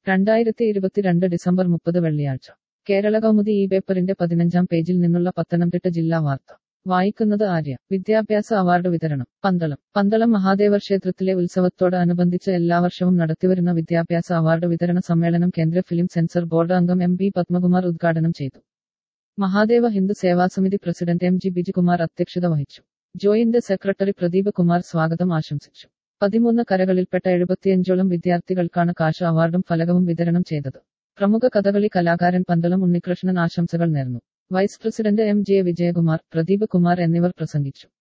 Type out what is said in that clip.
രണ്ടായിരത്തി ഇരുപത്തിരണ്ട് ഡിസംബർ മുപ്പത് വെള്ളിയാഴ്ച കേരള കൗമുദി ഈ പേപ്പറിന്റെ പതിനഞ്ചാം പേജിൽ നിന്നുള്ള പത്തനംതിട്ട ജില്ലാ വാർത്ത വായിക്കുന്നത് ആര്യ വിദ്യാഭ്യാസ അവാർഡ് വിതരണം പന്തളം പന്തളം മഹാദേവ ക്ഷേത്രത്തിലെ ഉത്സവത്തോട് അനുബന്ധിച്ച് എല്ലാ വർഷവും നടത്തിവരുന്ന വിദ്യാഭ്യാസ അവാർഡ് വിതരണ സമ്മേളനം കേന്ദ്ര ഫിലിം സെൻസർ ബോർഡ് അംഗം എം പി പത്മകുമാർ ഉദ്ഘാടനം ചെയ്തു Mahadeva Hindu Sevasamithi president M G Bijikumar അധ്യക്ഷത വഹിച്ചു ജോയിന്റ് സെക്രട്ടറി പ്രദീപ് കുമാർ സ്വാഗതം ആശംസിച്ചു പതിമൂന്ന് കരകളിൽപ്പെട്ട എഴുപത്തിയഞ്ചോളം വിദ്യാർത്ഥികൾക്കാണ് കാശ അവാർഡും ഫലകവും വിതരണം ചെയ്തത് പ്രമുഖ കഥകളി കലാകാരൻ പന്തളം ഉണ്ണികൃഷ്ണൻ ആശംസകൾ നേർന്നു vice president M J Vijayakumar Pradeep Kumar എന്നിവർ പ്രസംഗിച്ചു